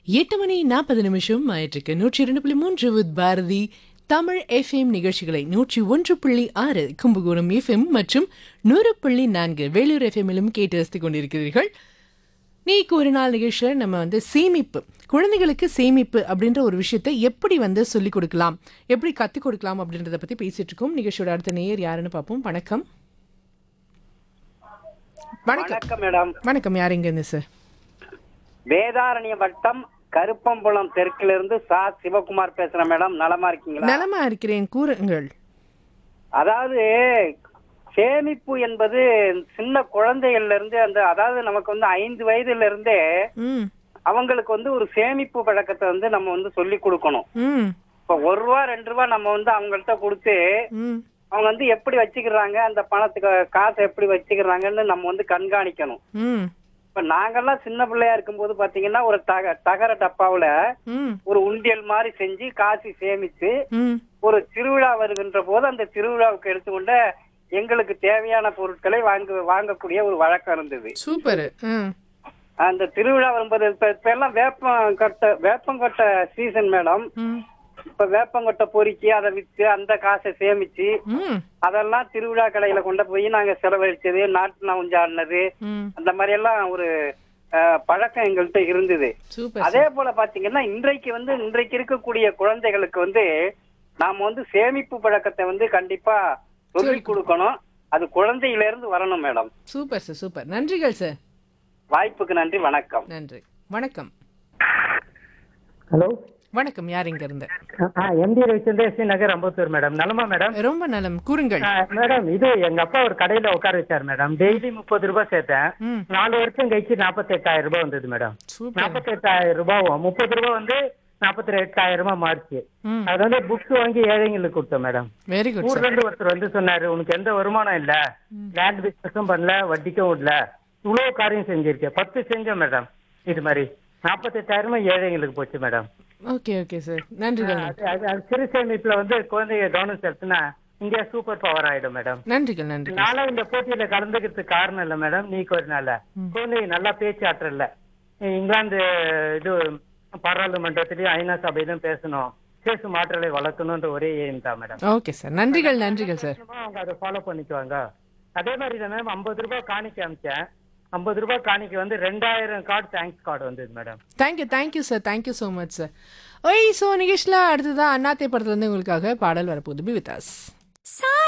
எட்டு மணி நாற்பது நிமிஷம் ஆயிட்டிருக்கு நூற்றி இரண்டு புள்ளி மூன்று வித் பாரதி தமிழ் எஃப்எம் நிகழ்ச்சிகளை நூற்றி ஒன்று புள்ளி ஆறு கும்பகோணம் எஃப்எம் மற்றும் நூறு புள்ளி நான்கு வேலூர் எஃப்எம்மிலும் கேட்டு ரசித்துக் கொண்டிருக்கிறீர்கள் நீக்கு ஒரு நாள் நிகழ்ச்சியில் நம்ம வந்து சேமிப்பு குழந்தைகளுக்கு சேமிப்பு அப்படின்ற ஒரு விஷயத்தை எப்படி வந்து சொல்லிக் கொடுக்கலாம் எப்படி கற்றுக் கொடுக்கலாம் அப்படின்றத பற்றி பேசிட்டு இருக்கோம் நிகழ்ச்சியோட அடுத்த நேயர் யாருன்னு பார்ப்போம் வணக்கம் வணக்கம் வணக்கம் மேடம் வணக்கம் யார் இங்க இருந்து சார் வேதாரண்ய வட்டம் கருப்பம்புலம் தெற்குல இருந்து சா சிவகுமார் பேசுறேன் மேடம் நலமா இருக்கீங்களா நலமா இருக்கிறேன் கூறுங்கள் அதாவது சேமிப்பு என்பது சின்ன குழந்தைகள்ல இருந்து அந்த அதாவது நமக்கு வந்து ஐந்து வயதுல இருந்தே ம் அவங்களுக்கு வந்து ஒரு சேமிப்பு பழக்கத்தை வந்து நம்ம வந்து சொல்லி கொடுக்கணும் ம் இப்ப ஒரு ரூபா ரெண்டு ரூபா நம்ம வந்து அவங்கள்ட்ட கொடுத்து ம் அவங்க வந்து எப்படி வச்சுக்கிறாங்க அந்த பணத்துக்கு காசை எப்படி வச்சுக்கிறாங்கன்னு நம்ம வந்து கண்காணிக்கணும் ம் இப்ப நாங்கெல்லாம் சின்ன பிள்ளையா இருக்கும்போது பாத்தீங்கன்னா ஒரு தக தகர டப்பாவுல ம் ஒரு உண்டியல் மாதிரி செஞ்சு காசு சேமிச்சு ம் ஒரு திருவிழா வருகின்ற போது அந்த திருவிழாவுக்கு எடுத்துக்கொண்ட எங்களுக்கு தேவையான பொருட்களை வாங்க வாங்கக்கூடிய ஒரு வழக்கம் இருந்தது சூப்பர் ம் அந்த திருவிழா வரும்போது இப்ப இப்ப எல்லாம் வேப்பங்கொட்டை வேப்பங்கொட்டை சீசன் மேடம் ம் இப்ப வேப்பங்கொட்டை பொறுக்கி அதை வித்து அந்த காசை சேமிச்சு ம் அதெல்லாம் திருவிழா கடையில கொண்டு போய் நாங்க செலவழிச்சது நாட்டு நவுஞ்சு ஆடினது ம் அந்த மாதிரி எல்லாம் ஒரு அஹ், பழக்கம் எங்கள்கிட்ட இருந்தது சூப்பர் அதே போல பாத்தீங்கன்னா இன்றைக்கு வந்து இன்றைக்கு இருக்கக்கூடிய குழந்தைகளுக்கு வந்து நாம வந்து சேமிப்பு பழக்கத்தை வந்து கண்டிப்பா சொல்லி கொடுக்கணும் அது குழந்தையில இருந்து வரணும் மேடம் சூப்பர் சார் சூப்பர் நன்றிகள் சார் வாய்ப்புக்கு நன்றி வணக்கம் நன்றி வணக்கம் ஹலோ வணக்கம் யார் இங்க இருந்து ஆ MD Ravichandra C Nagar Ambattur madam நலமா மேடம் ரொம்ப நலம் கூறுங்கள் ஆ, மேடம் இது எங்க அப்பா ஒரு கடையில உட்கார வச்சார் மேடம் டெய்லி முப்பது ரூபாய் சேர்த்தேன் ம் நாலு வருஷம் கழிச்சு நாற்பத்தெட்டாயிரம் ரூபாய் வந்தது மேடம் சூப்பர் நாற்பத்தெட்டாயிரம் ரூபாவும் முப்பது ரூபாய் வந்து நாற்பத்தி எட்டாயிரம் ரூபாய் மாறிச்சு ம் அது வந்து புக்ஸ் வாங்கி ஏழைங்களுக்கு கொடுத்தேன் மேடம் வெரி குட் ஊர்ல சார் இருந்து ஒருத்தர் வந்து சொன்னாரு உனக்கு எந்த வருமானம் இல்ல லேண்ட் பிசினஸும் பண்ணல வட்டிக்கும் விடல இவ்வளவு காரியம் செஞ்சிருக்கேன் பத்து செஞ்சேன் மேடம் இது மாதிரி நாற்பத்தெட்டாயிரமா ஏழைங்களுக்கு போச்சு மேடம் ஓகே ஓகே சார் நன்றிகள் அது அது- அது சிறு சேமிப்புல வந்து குழந்தைங்க கவனம் செலுத்தினா இந்தியா சூப்பர் பவர் ஆயிடும் மேடம் நன்றிகள் நன்றிகள் நானும் இந்த போட்டியில கலந்துக்கிறதுக்கு காரணம் இல்ல மேடம் நீ நாள குழந்தைங்க நல்லா பேச்சாற்றல இங்கிலாந்து இது பாராளுமன்றத்திலயும் ஐநா சபையிலும் பேசணும் பேசும் ஆற்றலை வளர்க்கணும்ன்ற ஒரே எய்ம் தான் மேடம் ஓகே சார் நன்றிகள் நன்றிகள் சார் அவங்க அதை ஃபாலோ பண்ணிக்குவாங்க அதே மாதிரி தான் மேம் ஐம்பது ரூபாய் காணிக்க அமிச்சேன் ஐம்பது ரூபாய் காணிக்க வந்து ரெண்டாயிரம் கார்டு தேங்க்ஸ் கார்டு வந்தது madam thank you thank you sir thank you so much sir ஓய் ஸோ நிகழ்ச்சியில் அடுத்ததான் அண்ணாத்தை படத்துலேருந்து உங்களுக்காக பாடல் வரப்போகுது பி வித் அஸ்